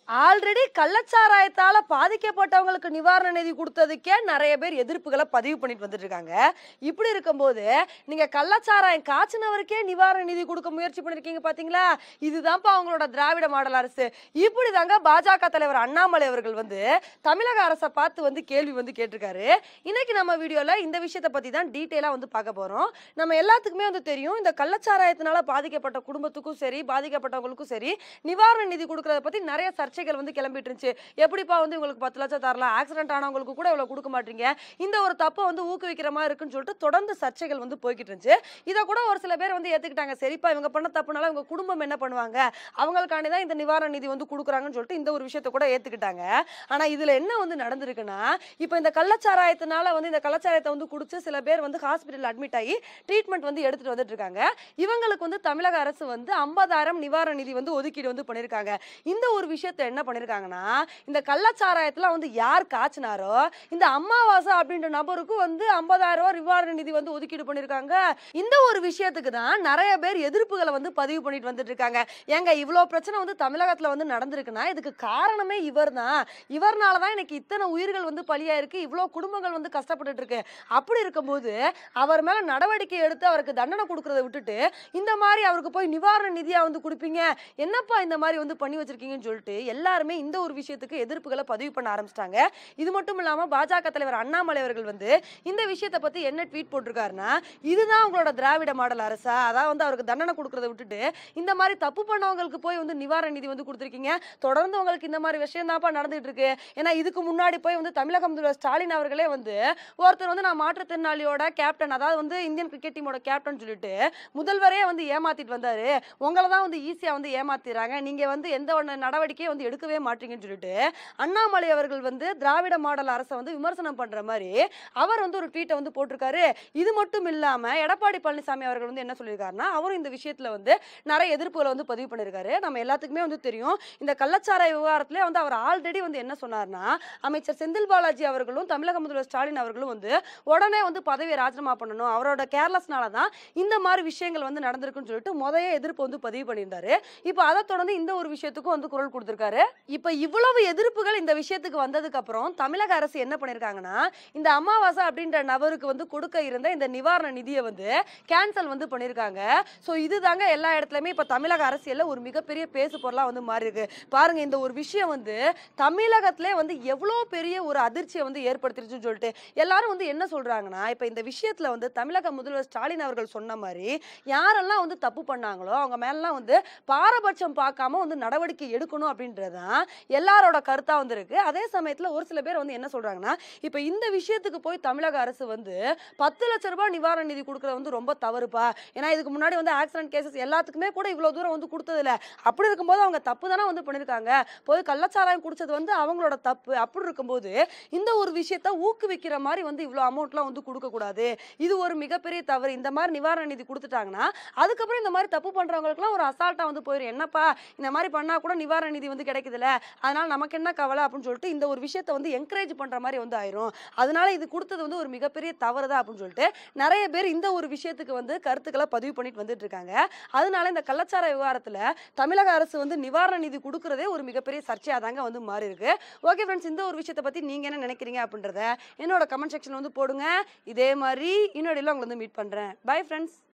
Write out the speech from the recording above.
already கள்ளச்சாராயத்தால பாதிக்கப்பட்டவங்களுக்கு நிவாரண நிதி கொடுத்ததுக்கே நிறைய பேர் எதிர்ப்புகளை பதிவு பண்ணிட்டு வந்துட்டு இருக்காங்க இப்படி இருக்கும்போது நீங்க கள்ளச்சாராயம் காய்ச்சினவருக்கே நிவாரண நிதி கொடுக்க முயற்சி பண்ணிருக்கீங்க பாத்தீங்களா இதுதான்ப்பா அவங்களோட திராவிட மாடல் அரசு இப்படிதாங்க பாஜக தலைவர் அண்ணாமலை அவர்கள் வந்து தமிழக அரசை பார்த்து வந்து கேள்வி வந்து கேட்டிருக்காரு இன்னைக்கு நம்ம வீடியோல இந்த விஷயத்தை பத்தி தான் டீட்டெயிலா வந்து பார்க்க போறோம் நம்ம எல்லாத்துக்குமே வந்து தெரியும் இந்த கள்ளச்சாராயத்தினால பாதிக்கப்பட்ட குடும்பத்துக்கும் சரி பாதிக்கப்பட்டவங்களுக்கும் சரி நிவாரண நிதி கொடுக்கறத பத்தி நிறைய சர்ச்சைகள் வந்து கிளம்பிட்டு இருந்துச்சு எப்படிப்பா வந்து உங்களுக்கு பத்து லட்சம் தரலாம் ஆக்சிடென்ட் ஆனவங்களுக்கு கூட இவ்வளவு கொடுக்க மாட்டீங்க இந்த ஒரு தப்பை வந்து ஊக்குவிக்கிற மாதிரி இருக்குன்னு சொல்லிட்டு தொடர்ந்து சர்ச்சைகள் வந்து போய்கிட்டு இருந்துச்சு இதை கூட ஒரு சில பேர் வந்து ஏத்துக்கிட்டாங்க சரிப்பா இவங்க பண்ண தப்புனால இவங்க குடும்பம் என்ன பண்ணுவாங்க அவங்களுக்காண்டி தான் இந்த நிவாரண நிதி வந்து கொடுக்குறாங்கன்னு சொல்லிட்டு இந்த ஒரு விஷயத்தை கூட ஏத்துக்கிட்டாங்க ஆனா இதுல என்ன வந்து நடந்திருக்குன்னா இப்போ இந்த கள்ளச்சாராயத்தினால வந்து இந்த கள்ளச்சாராயத்தை வந்து குடிச்சு சில பேர் வந்து ஹாஸ்பிட்டல் அட்மிட் ஆகி ட்ரீட்மெண்ட் வந்து எடுத்துட்டு வந்துட்டு இருக்காங்க இவங்களுக்கு வந்து தமிழக அரசு வந்து ஐம்பதாயிரம் நிவாரண நிதி வந்து ஒதுக்கீடு வந்து பண்ணிருக்காங்க இந்த ஒரு விஷயத்தை என்ன பண்ணிருக்காங்கன்னா இந்த கள்ளச்சாராயத்துல வந்து யார் காய்ச்சினாரோ இந்த அம்மாவாசை அப்படின்ற நபருக்கு வந்து ஐம்பதாயிரம் ரூபாய் நிவாரண நிதி வந்து ஒதுக்கீடு பண்ணிருக்காங்க இந்த ஒரு விஷயத்துக்கு தான் நிறைய பேர் எதிர்ப்புகளை வந்து பதிவு பண்ணிட்டு வந்துட்டு இருக்காங்க ஏங்க இவ்வளோ பிரச்சனை வந்து தமிழகத்துல வந்து நடந்திருக்குன்னா இதுக்கு காரணமே இவர் தான் இவர்னால தான் எனக்கு இத்தனை உயிர்கள் வந்து பலியாயிருக்கு இவ்வளோ குடும்பங்கள் வந்து கஷ்டப்பட்டுட்டு இருக்கு அப்படி இருக்கும்போது அவர் மேல நடவடிக்கை எடுத்து அவருக்கு தண்டனை கொடுக்கறத விட்டுட்டு இந்த மாதிரி அவருக்கு போய் நிவாரண நிதியா வந்து கொடுப்பீங்க என்னப்பா இந்த மாதிரி வந்து பண்ணி வச்சிருக்கீங்கன்னு சொல்லிட்டு எல்லாருமே இந்த ஒரு விஷயத்துக்கு எதிர்ப்புகளை பதிவு பண்ண ஆரம்பிச்சிட்டாங்க இது மட்டும் இல்லாம பாஜக தலைவர் அண்ணாமலை அவர்கள் வந்து இந்த விஷயத்தை பத்தி என்ன ட்வீட் போட்டிருக்காருன்னா இதுதான் உங்களோட திராவிட மாடல் அரசா அதான் வந்து அவருக்கு தண்டனை கொடுக்கறத விட்டுட்டு இந்த மாதிரி தப்பு பண்ணவங்களுக்கு போய் வந்து நிவாரண நிதி வந்து கொடுத்துருக்கீங்க தொடர்ந்து உங்களுக்கு இந்த மாதிரி விஷயம் தான்ப்பா நடந்துட்டு இருக்கு ஏன்னா இதுக்கு முன்னாடி போய் வந்து தமிழக முதல்வர் ஸ்டாலின் அவர்களே வந்து ஒருத்தர் வந்து நான் மாற்றுத்திறனாளியோட கேப்டன் அதாவது வந்து இந்தியன் கிரிக்கெட் டீமோட கேப்டன் சொல்லிட்டு முதல்வரே வந்து ஏமாத்திட்டு வந்தாரு உங்களை தான் வந்து ஈஸியா வந்து ஏமாத்திடுறாங்க நீங்க வந்து எந்த ஒரு நடவடிக்கையும் வந்து எடுக்கவே மாட்டீங்கன்னு சொல்லிட்டு அண்ணாமலை அவர்கள் வந்து திராவிட மாடல் அரசை வந்து விமர்சனம் பண்ற மாதிரி அவர் வந்து ஒரு ட்வீட்டை வந்து போட்டிருக்காரு இது மட்டும் இல்லாம எடப்பாடி பழனிசாமி அவர்கள் வந்து என்ன சொல்லியிருக்காருன்னா அவரும் இந்த விஷயத்துல வந்து நிறைய எதிர்ப்புகளை வந்து பதிவு பண்ணியிருக்காரு நம்ம எல்லாத்துக்குமே வந்து தெரியும் இந்த கள்ளச்சாராய விவகாரத்திலே வந்து அவர் ஆல்ரெடி வந்து என்ன சொன்னார்னா அமைச்சர் செந்தில் பாலாஜி அவர்களும் தமிழக முதல்வர் ஸ்டாலின் அவர்களும் வந்து உடனே வந்து பதவியை ராஜினாமா பண்ணணும் அவரோட கேர்லெஸ்னால தான் இந்த மாதிரி விஷயங்கள் வந்து நடந்திருக்குன்னு சொல்லிட்டு முதைய எதிர்ப்பு வந்து பதிவு பண்ணியிருந்தாரு இப்போ அதை தொடர்ந்து இந்த ஒரு விஷயத்துக்கும் வந்து குரல் கொடுத்திருக்காரு இப்போ இவ்வளவு எதிர்ப்புகள் இந்த விஷயத்துக்கு வந்ததுக்கு அப்புறம் தமிழக அரசு என்ன பண்ணிருக்காங்கன்னா இந்த அமாவாசை அப்படின்ற நபருக்கு வந்து கொடுக்க இருந்த இந்த நிவாரண நிதியை வந்து கேன்சல் வந்து பண்ணிருக்காங்க ஸோ இதுதாங்க எல்லா இடத்துலயுமே இப்போ தமிழக அரசியல்ல ஒரு மிகப்பெரிய பேசு பொருளா வந்து மாறி இருக்கு பாருங்க இந்த ஒரு விஷயம் வந்து தமிழகத்திலே வந்து எவ்வளோ பெரிய ஒரு அதிர்ச்சியை வந்து ஏற்படுத்திருச்சுன்னு சொல்லிட்டு எல்லாரும் வந்து என்ன சொல்றாங்கன்னா இப்போ இந்த விஷயத்துல வந்து தமிழக முதல்வர் ஸ்டாலின் அவர்கள் சொன்ன மாதிரி யாரெல்லாம் வந்து தப்பு பண்ணாங்களோ அவங்க மேலாம் வந்து பாரபட்சம் பார்க்காம வந்து நடவடிக்கை எடுக்கணும் அப்படின்றதான் எல்லாரோட கருத்தா வந்து இருக்கு அதே சமயத்துல ஒரு சில பேர் வந்து என்ன சொல்றாங்கன்னா இப்போ இந்த விஷயத்துக்கு போய் தமிழக அரசு வந்து பத்து லட்ச ரூபாய் நிவாரண நிதி கொடுக்கறது வந்து ரொம்ப தவறுப்பா ஏன்னா இதுக்கு முன்னாடி வந்து ஆக்சிடென்ட் கேசஸ் எல்லாத்துக்குமே கூட இவ்வளவு தூரம் வந்து கொடுத்தது இல்ல அப்படி இருக்கும்போது அவங்க தப்பு தானே வந்து பண்ணிருக்காங்க போய் கள்ளச்சாராயம் குடிச்சது வந்து அவங்களோட தப்பு அப்படி இருக்கும்போது இந்த ஒரு விஷயத்த ஊக்குவிக்கிற மாதிரி வந்து இவ்வளோ அமௌண்ட்லாம் வந்து கொடுக்க கூடாது இது ஒரு மிகப்பெரிய தவறு இந்த மாதிரி நிவாரண நிதி கொடுத்துட்டாங்கன்னா அதுக்கப்புறம் இந்த மாதிரி தப்பு பண்றவங்களுக்குலாம் ஒரு அசால்ட்டா வந்து போயிடும் என்னப்பா இந்த மாதிரி பண்ணா கூட நிவாரண நிதி வந்து கிடைக்குதுல்ல அதனால நமக்கு என்ன கவலை அப்படின்னு சொல்லிட்டு இந்த ஒரு விஷயத்த வந்து என்கரேஜ் பண்ற மாதிரி வந்து ஆயிரும் அதனால இது கொடுத்தது வந்து ஒரு மிகப்பெரிய தவறு தான் அப்படின்னு சொல்லிட்டு நிறைய பேர் இந்த ஒரு விஷயத்துக்கு வந்து கருத்துக்களை பதிவு பண்ணிட்டு வந்துட்டு இருக்காங்க அதனால இந்த கள்ளச்சார விவகாரத்துல தமிழக அரசு வந்து நிவாரண நிதி கொடுக்கறதே ஒரு மிகப்பெரிய சர்ச்சையா தாங்க வந்து மாறி இருக்கு ஓகே ஃப்ரெண்ட்ஸ் இந்த ஒரு விஷயத்தை பத்தி நீங்க என்ன நினைக்கிறீங்க அப்படின்றத என்னோட கமெண்ட் செக்ஷன் வந்து போடுங்க இதே மாதிரி இன்னொடையில உங்களை வந்து மீட் பண்றேன் பை ஃப்ரெண்ட்ஸ்